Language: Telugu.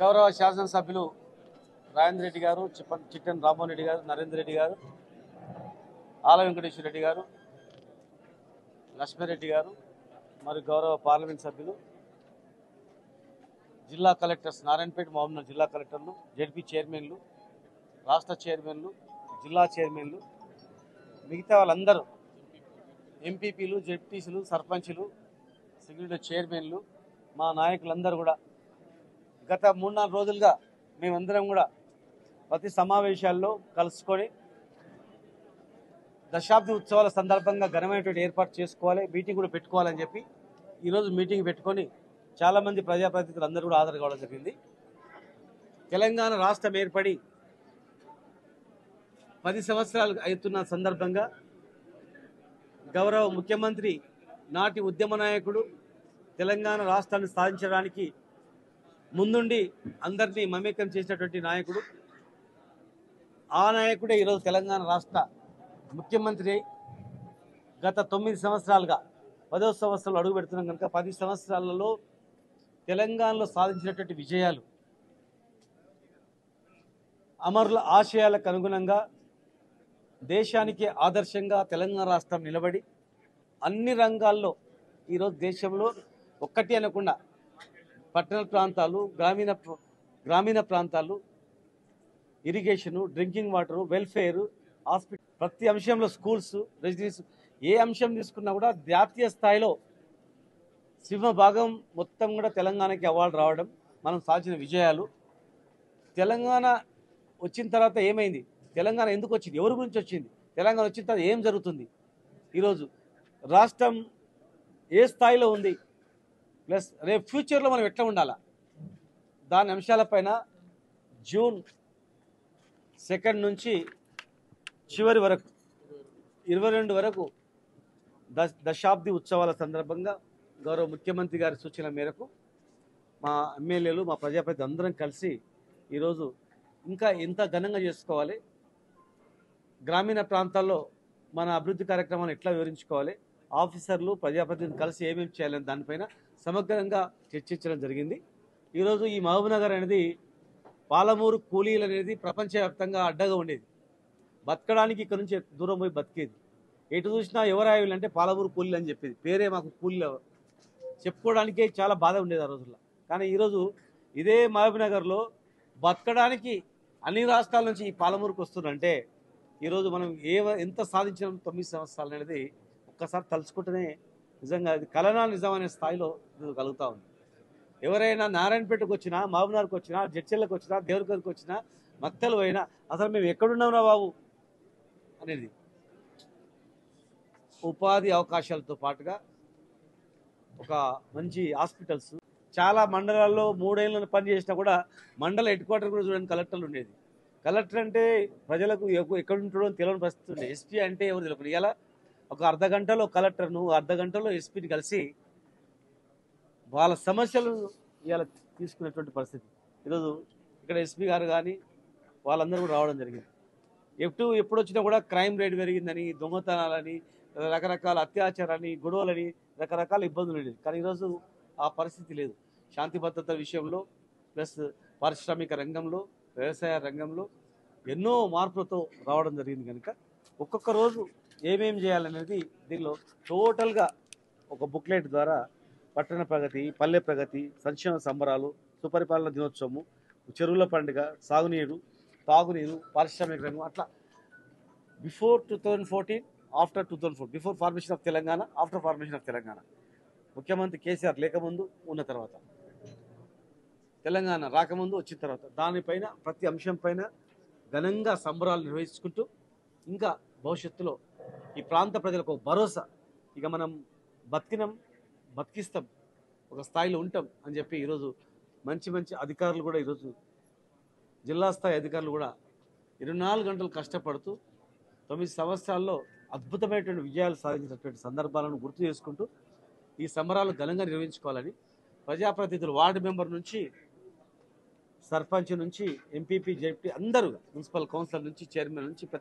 గౌరవ శాసనసభ్యులు రాజేంద్ర రెడ్డి గారు చిప్ప- చిట్టన్ రామ్మోహన్ రెడ్డి గారు నరేంద్ర రెడ్డి గారు ఆల వెంకటేశ్వర రెడ్డి గారు లక్ష్మీరెడ్డి గారు మరియు గౌరవ పార్లమెంట్ సభ్యులు జిల్లా కలెక్టర్స్ నారాయణపేట మహబూబ్నగర్ జిల్లా కలెక్టర్లు జడ్పీ చైర్మన్లు రాష్ట్ర చైర్మన్లు జిల్లా చైర్మన్లు మిగతా వాళ్ళందరూ ఎంపీపీలు జడ్పీసీలు సర్పంచులు సెక్యూరిటీ చైర్మన్లు మా నాయకులందరూ కూడా గత మూడు నాలుగు రోజులుగా మేమందరం కూడా ప్రతి సమావేశాల్లో కలుసుకొని దశాబ్ది ఉత్సవాల సందర్భంగా ఘనమైనటువంటి ఏర్పాటు చేసుకోవాలి మీటింగ్ కూడా పెట్టుకోవాలని చెప్పి ఈరోజు మీటింగ్ పెట్టుకొని చాలామంది ప్రజాప్రతినిధులు అందరూ కూడా హాజరు కావడం జరిగింది తెలంగాణ రాష్ట్రం ఏర్పడి పది సంవత్సరాలు అవుతున్న సందర్భంగా గౌరవ ముఖ్యమంత్రి నాటి ఉద్యమ నాయకుడు తెలంగాణ రాష్ట్రాన్ని సాధించడానికి ముందుండి అందరినీ మమేకం చేసినటువంటి నాయకుడు ఆ నాయకుడే ఈరోజు తెలంగాణ రాష్ట్ర ముఖ్యమంత్రి అయి గత తొమ్మిది సంవత్సరాలుగా పదో సంవత్సరాలు అడుగు పెడుతున్నాం కనుక పది సంవత్సరాలలో తెలంగాణలో సాధించినటువంటి విజయాలు అమరుల ఆశయాలకు అనుగుణంగా దేశానికి ఆదర్శంగా తెలంగాణ రాష్ట్రం నిలబడి అన్ని రంగాల్లో ఈరోజు దేశంలో ఒక్కటి అనకుండా పట్టణ ప్రాంతాలు గ్రామీణ ప్ర- గ్రామీణ ప్రాంతాలు irrigation drinking water welfare hospital ప్రతి అంశంలో స్కూల్స్ రెసిడెన్స్ ఏ అంశం తీసుకున్నా కూడా జాతీయ స్థాయిలో సింహ భాగం మొత్తం కూడా తెలంగాణకి అవార్డు రావడం మనం సాధించిన విజయాలు తెలంగాణ వచ్చిన తర్వాత ఏమైంది తెలంగాణ ఎందుకు వచ్చింది ఎవరి గురించి వచ్చింది తెలంగాణ వచ్చిన తర్వాత ఏం జరుగుతుంది ఈరోజు రాష్ట్రం ఏ స్థాయిలో ఉంది ప్లస్ రేపు ఫ్యూచర్లో మనం ఎట్లా ఉండాలా దాని అంశాలపైన జూన్ సెకండ్ నుంచి చివరి వరకు ఇరవై రెండు వరకు దశ దశాబ్ది ఉత్సవాల సందర్భంగా గౌరవ ముఖ్యమంత్రి గారి సూచన మేరకు మా ఎమ్మెల్యేలు మా ప్రజాప్రతినిధులు అందరం కలిసి ఈరోజు ఇంకా ఎంత ఘనంగా చేసుకోవాలి గ్రామీణ ప్రాంతాల్లో మన అభివృద్ధి కార్యక్రమాలను ఎట్లా వివరించుకోవాలి ఆఫీసర్లు ప్రజాప్రతినిధులు కలిసి ఏమేమి చేయాలని దానిపైన సమగ్రంగా చర్చించడం జరిగింది ఈరోజు ఈ మహబూబ్నగర్ అనేది పాలమూరు కూలీలు అనేది ప్రపంచవ్యాప్తంగా అడ్డగా ఉండేది బతకడానికి ఇక్కడ నుంచి దూరం పోయి బతికేది ఎటు చూసినా ఎవరాయులు అంటే పాలమూరు కూలీలు అని చెప్పేది పేరే మాకు కూలీలు చెప్పుకోవడానికే చాలా బాధ ఉండేది ఆ రోజుల్లో కానీ ఈరోజు ఇదే మహబూబ్నగర్లో బతకడానికి అన్ని రాష్ట్రాల నుంచి ఈ పాలమూరుకు వస్తుందంటే ఈరోజు మనం ఏ ఎంత సాధించినాం తొమ్మిది సంవత్సరాలు అనేది ఒక్కసారి తలుచుకుంటేనే నిజంగా అది కలనా నిజం అనే స్థాయిలో ఇది కలుగుతూ ఉంది ఎవరైనా నారాయణపేటకు వచ్చినా మహబూబ్నగర్కి వచ్చినా జడ్చెల్లకు వచ్చినా దేవరకర్కి వచ్చినా మక్తలు పోయినా అసలు మేము ఎక్కడున్నాంరా బాబు అనేది ఉపాధి అవకాశాలతో పాటుగా ఒక మంచి హాస్పిటల్స్ చాలా మండలాల్లో మూడేళ్ళను పని చేసినా కూడా మండల హెడ్ క్వార్టర్ కూడా చూడండి కలెక్టర్లు ఉండేది కలెక్టర్ అంటే ప్రజలకు ఎక్క- ఎక్కడ ఉంటాడో అని తెలియని పరిస్థితి ఉండే ఎస్పీ అంటే ఎవరు తెలియదు ఇలా ఒక అర్ధ గంటలో కలెక్టర్ను అర్ధ గంటలో ఎస్పీని కలిసి వాళ్ళ సమస్యలు ఇవాళ తీసుకునేటువంటి పరిస్థితి ఈరోజు ఇక్కడ ఎస్పీ గారు కానీ వాళ్ళందరూ కూడా రావడం జరిగింది ఎప్పుడు ఎప్పుడు వచ్చినా కూడా క్రైమ్ రేట్ పెరిగిందని దొంగతనాలని రకరకాల అత్యాచారాన్ని గొడవలని రకరకాల ఇబ్బందులు ఉండేది కానీ ఈరోజు ఆ పరిస్థితి లేదు శాంతి భద్రత విషయంలో ప్లస్ పారిశ్రామిక రంగంలో వ్యవసాయ రంగంలో ఎన్నో మార్పులతో రావడం జరిగింది కనుక ఒక్కొక్క రోజు ఏమేం చేయాలనేది దీనిలో టోటల్గా ఒక బుక్లెట్ ద్వారా పట్టణ ప్రగతి పల్లె ప్రగతి సంక్షేమ సంబరాలు సుపరిపాలన దినోత్సవము చెరువుల పండుగ సాగునీరు తాగునీరు పారిశ్రామిక రంగం అట్లా before two thousand fourteen after two thousand four before formation of Telangana after formation of Telangana ముఖ్యమంత్రి కేసీఆర్ లేకముందు ఉన్న తర్వాత తెలంగాణ రాకముందు వచ్చిన తర్వాత దానిపైన ప్రతి అంశం పైన ఘనంగా సంబరాలు నిర్వహించుకుంటూ ఇంకా భవిష్యత్తులో ఈ ప్రాంత ప్రజలకు ఒక భరోసా ఇక మనం బతికినాం బతికిస్తాం ఒక స్థాయిలో ఉంటాం అని చెప్పి ఈరోజు మంచి మంచి అధికారులు కూడా ఈరోజు జిల్లా స్థాయి అధికారులు కూడా ఇరవై నాలుగు గంటలు కష్టపడుతూ తొమ్మిది సంవత్సరాల్లో అద్భుతమైనటువంటి విజయాలు సాధించినటువంటి సందర్భాలను గుర్తు చేసుకుంటూ ఈ సంబరాలు ఘనంగా నిర్వహించుకోవాలని ప్రజాప్రతినిధులు వార్డు మెంబర్ నుంచి సర్పంచ్ నుంచి ఎంపీపీ జెడ్పీ అందరూ మున్సిపల్ కౌన్సిలర్ నుంచి చైర్మన్ నుంచి